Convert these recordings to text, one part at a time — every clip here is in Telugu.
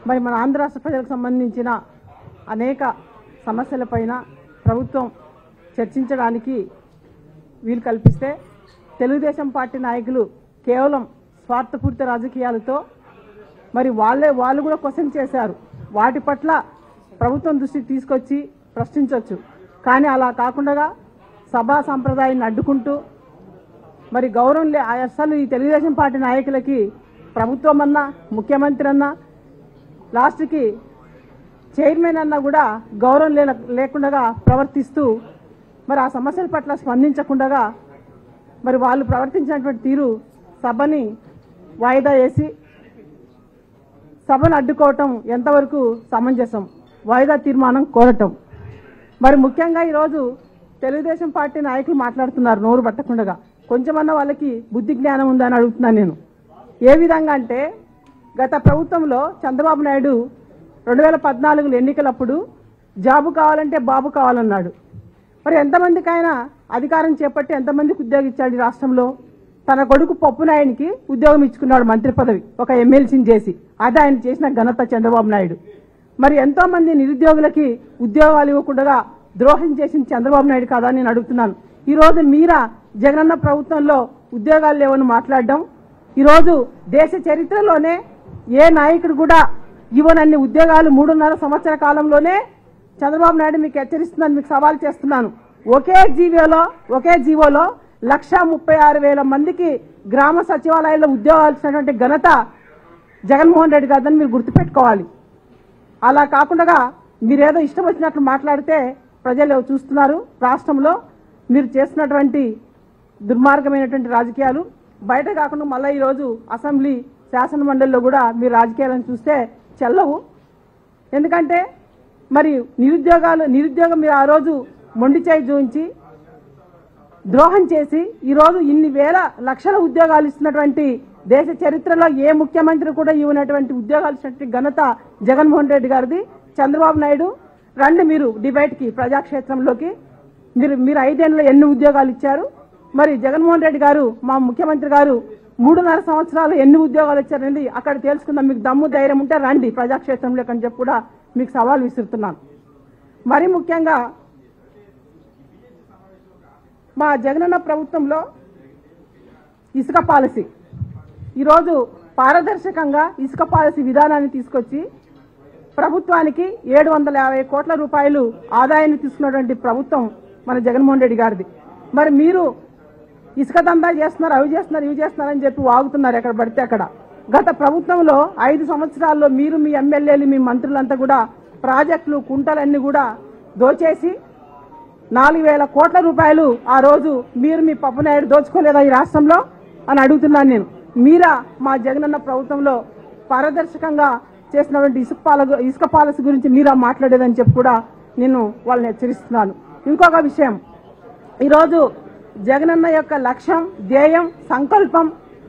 మరి మన ఆంధ్ర రాష్ట్ర ప్రజలకు సంబంధించిన అనేక సమస్యలపైన ప్రభుత్వం చర్చించడానికి వీలు కల్పిస్తే తెలుగుదేశం పార్టీ నాయకులు కేవలం స్వార్థపూరిత రాజకీయాలతో మరి వాళ్ళే వాళ్ళు కూడా క్వశ్చన్ చేశారు వాటి పట్ల ప్రభుత్వం దృష్టికి తీసుకొచ్చి ప్రశ్నించవచ్చు కానీ అలా కాకుండా సభా సంప్రదాయాన్ని అడ్డుకుంటూ మరి గౌరవం లే అసలు ఈ తెలుగుదేశం పార్టీ నాయకులకి ప్రభుత్వం అన్నా ముఖ్యమంత్రి అన్నా లాస్ట్కి చైర్మన్ అన్నా కూడా గౌరవం లే లేకుండా ప్రవర్తిస్తూ మరి ఆ సమస్యల పట్ల స్పందించకుండా మరి వాళ్ళు ప్రవర్తించినటువంటి తీరు సభని వాయిదా వేసి సభను అడ్డుకోవటం ఎంతవరకు సమంజసం వాయిదా తీర్మానం కోరటం మరి ముఖ్యంగా ఈరోజు తెలుగుదేశం పార్టీ నాయకులు మాట్లాడుతున్నారు నోరు పట్టకుండా కొంచెమన్నా వాళ్ళకి బుద్ధి జ్ఞానం ఉందని అడుగుతున్నాను నేను ఏ విధంగా అంటే గత ప్రభుత్వంలో చంద్రబాబు నాయుడు రెండు వేల పద్నాలుగులో ఎన్నికలప్పుడు జాబు కావాలంటే బాబు కావాలన్నాడు మరి ఎంతమందికి ఆయన అధికారం చేపట్టి ఎంతమందికి ఉద్యోగం ఇచ్చాడు ఈ రాష్ట్రంలో తన కొడుకు పప్పు నాయునికి ఉద్యోగం ఇచ్చుకున్నాడు మంత్రి పదవి ఒక ఎమ్మెల్సీని చేసి అది ఆయన చేసిన ఘనత చంద్రబాబు నాయుడు మరి ఎంతో మంది నిరుద్యోగులకి ఉద్యోగాలు ఇవ్వకుండా ద్రోహం చేసిన చంద్రబాబు నాయుడు కాదా అని నేను అడుగుతున్నాను ఈ రోజు మీరా జగనన్న ప్రభుత్వంలో ఉద్యోగాలు లేవని మాట్లాడడం ఈరోజు దేశ చరిత్రలోనే ఏ నాయకుడు కూడా ఇవ్వనన్ని ఉద్యోగాలు మూడున్నర సంవత్సర కాలంలోనే చంద్రబాబు నాయుడు మీకు హెచ్చరిస్తున్నాను మీకు సవాల్ చేస్తున్నాను ఒకే జీవోలో ఒకే జీవోలో లక్ష ముప్పై ఆరు వేల మందికి గ్రామ సచివాలయాల్లో ఉద్యోగాలు ఇచ్చినటువంటి ఘనత జగన్మోహన్ రెడ్డి కాదని మీరు గుర్తుపెట్టుకోవాలి అలా కాకుండా మీరేదో ఇష్టం వచ్చినట్లు మాట్లాడితే ప్రజలు చూస్తున్నారు రాష్ట్రంలో మీరు చేస్తున్నటువంటి దుర్మార్గమైనటువంటి రాజకీయాలు బయట కాకుండా మళ్ళీ ఈరోజు అసెంబ్లీ శాసన మండలిలో కూడా మీరు రాజకీయాలను చూస్తే చెల్లవు ఎందుకంటే మరి నిరుద్యోగాలు నిరుద్యోగం మీరు ఆ రోజు మొండి చేయి చూపించి ద్రోహం చేసి ఈరోజు ఇన్ని వేల లక్షల ఉద్యోగాలు ఇస్తున్నటువంటి దేశ చరిత్రలో ఏ ముఖ్యమంత్రి కూడా ఇవ్వనటువంటి ఉద్యోగాలు ఇచ్చినటువంటి ఘనత జగన్మోహన్ రెడ్డి గారిది చంద్రబాబు నాయుడు రండి మీరు డిబేట్కి ప్రజాక్షేత్రంలోకి మీరు మీరు ఐదేళ్లలో ఎన్ని ఉద్యోగాలు ఇచ్చారు మరి జగన్మోహన్ రెడ్డి గారు మా ముఖ్యమంత్రి గారు మూడున్నర సంవత్సరాలు ఎన్ని ఉద్యోగాలు ఇచ్చారనేది అక్కడ తెలుసుకుందాం మీకు దమ్ము ధైర్యం ఉంటే రండి ప్రజాక్షేత్రంలోకి అని చెప్పి కూడా మీకు సవాల్ విసురుతున్నాను మరి ముఖ్యంగా మా జగనన్న ప్రభుత్వంలో ఇసుక పాలసీ ఈరోజు పారదర్శకంగా ఇసుక పాలసీ విధానాన్ని తీసుకొచ్చి ప్రభుత్వానికి ఏడు వందల యాభై కోట్ల రూపాయలు ఆదాయాన్ని తీసుకున్నటువంటి ప్రభుత్వం మన జగన్మోహన్ రెడ్డి గారిది మరి మీరు ఇసుక దందా చేస్తున్నారు అవి చేస్తున్నారు ఇవి చేస్తున్నారని చెప్పి వాగుతున్నారు ఎక్కడ పడితే అక్కడ గత ప్రభుత్వంలో ఐదు సంవత్సరాల్లో మీరు మీ ఎమ్మెల్యేలు మీ మంత్రులంతా కూడా ప్రాజెక్టులు కుంటలన్నీ కూడా దోచేసి నాలుగు వేల కోట్ల రూపాయలు ఆ రోజు మీరు మీ పప్పునాయుడు దోచుకోలేదా ఈ రాష్ట్రంలో అని అడుగుతున్నాను నేను మీరా మా జగనన్న ప్రభుత్వంలో పారదర్శకంగా చేసినటువంటి ఇసుక పాల ఇసుక పాలసీ గురించి మీరా మాట్లాడేదని చెప్పి కూడా నేను వాళ్ళని హెచ్చరిస్తున్నాను ఇంకొక విషయం ఈరోజు జగనన్న యొక్క లక్ష్యం ధ్యేయం సంకల్పం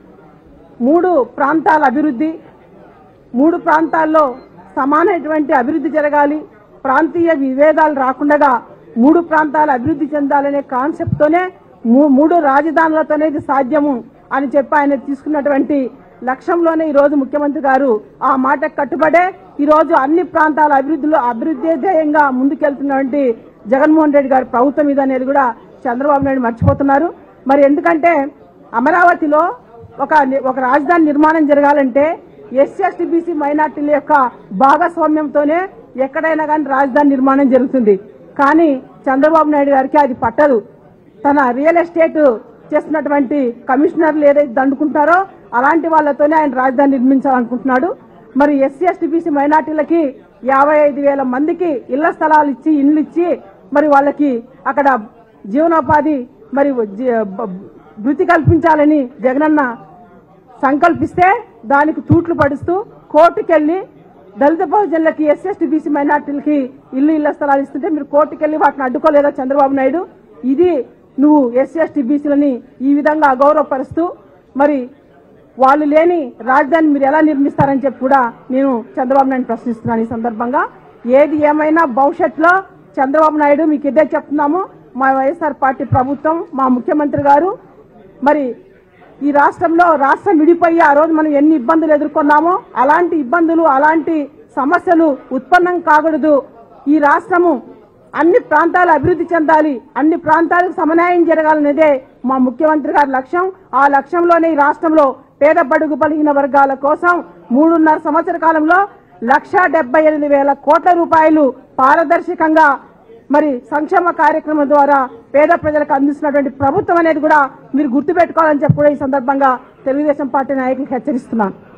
మూడు ప్రాంతాల అభివృద్ధి మూడు ప్రాంతాల్లో సమానమైనటువంటి అభివృద్ధి జరగాలి ప్రాంతీయ విభేదాలు రాకుండా మూడు ప్రాంతాలు అభివృద్ధి చెందాలనే కాన్సెప్ట్తోనే మూ- మూడు రాజధానులతోనే ఇది సాధ్యము అని చెప్పి ఆయన తీసుకున్నటువంటి లక్ష్యంలోనే ఈ రోజు ముఖ్యమంత్రి గారు ఆ మాటకు కట్టుబడే ఈ రోజు అన్ని ప్రాంతాల అభివృద్ధిలో అభివృద్ధి ధ్యేయంగా ముందుకెళ్తున్నటువంటి జగన్మోహన్ రెడ్డి గారి ప్రభుత్వం ఇది అనేది కూడా చంద్రబాబు నాయుడు మర్చిపోతున్నారు మరి ఎందుకంటే అమరావతిలో ఒక ఒక రాజధాని నిర్మాణం జరగాలంటే ఎస్సీ ఎస్టీ బీసీ మైనార్టీల యొక్క భాగస్వామ్యంతోనే ఎక్కడైనా కానీ రాజధాని నిర్మాణం జరుగుతుంది కానీ చంద్రబాబు నాయుడు గారికి అది పట్టదు తన రియల్ ఎస్టేట్ చేస్తున్నటువంటి కమిషనర్లు ఏదైతే దండుకుంటారో అలాంటి వాళ్ళతోనే ఆయన రాజధాని నిర్మించాలనుకుంటున్నాడు మరి ఎస్సీ ఎస్టీ బీసీ మైనార్టీలకి యాభై ఐదు వేల మందికి ఇళ్ల స్థలాలు ఇచ్చి ఇండ్లు ఇచ్చి మరి వాళ్ళకి అక్కడ జీవనోపాధి మరి జీ- బ- వృత్తి కల్పించాలని జగనన్న సంకల్పిస్తే దానికి తూట్లు పడుస్తూ కోర్టుకెళ్లి దళిత బహుజనులకి ఎస్సీ ఎస్టీ బీసీ మైనార్టీలకి ఇల్లు ఇళ్ల స్థలాలు ఇస్తుంటే మీరు కోర్టుకెళ్లి వాటిని అడ్డుకోలేదా చంద్రబాబు నాయుడు ఇది నువ్వు ఎస్సీ ఎస్టీ బీసీలని ఈ విధంగా అగౌరవపరుస్తూ మరి వాళ్ళు లేని రాజధాని మీరు ఎలా నిర్మిస్తారని చెప్పి కూడా నేను చంద్రబాబు నాయుడు ప్రశ్నిస్తున్నాను ఈ సందర్భంగా ఏది ఏమైనా భవిష్యత్తులో చంద్రబాబు నాయుడు మీకు ఇదే చెప్తున్నాము మా వైఎస్ఆర్ పార్టీ ప్రభుత్వం మా ముఖ్యమంత్రి గారు మరి ఈ రాష్ట్రంలో రాష్ట్రం విడిపోయి ఆ రోజు మనం ఎన్ని ఇబ్బందులు ఎదుర్కొన్నామో అలాంటి ఇబ్బందులు అలాంటి సమస్యలు ఉత్పన్నం కాకూడదు ఈ రాష్ట్రము అన్ని ప్రాంతాలు అభివృద్ధి చెందాలి అన్ని ప్రాంతాలకు సమన్యాయం జరగాలనేదే మా ముఖ్యమంత్రి గారి లక్ష్యం ఆ లక్ష్యంలోనే ఈ రాష్ట్రంలో పేద బడుగు బలహీన వర్గాల కోసం మూడున్నర సంవత్సర కాలంలో లక్ష డెబ్బై ఎనిమిది వేల కోట్ల రూపాయలు పారదర్శకంగా మరి సంక్షేమ కార్యక్రమం ద్వారా పేద ప్రజలకు అందిస్తున్నటువంటి ప్రభుత్వం అనేది కూడా మీరు గుర్తుపెట్టుకోవాలని చెప్పి కూడా ఈ సందర్భంగా తెలుగుదేశం పార్టీ నాయకులకు హెచ్చరిస్తున్నాను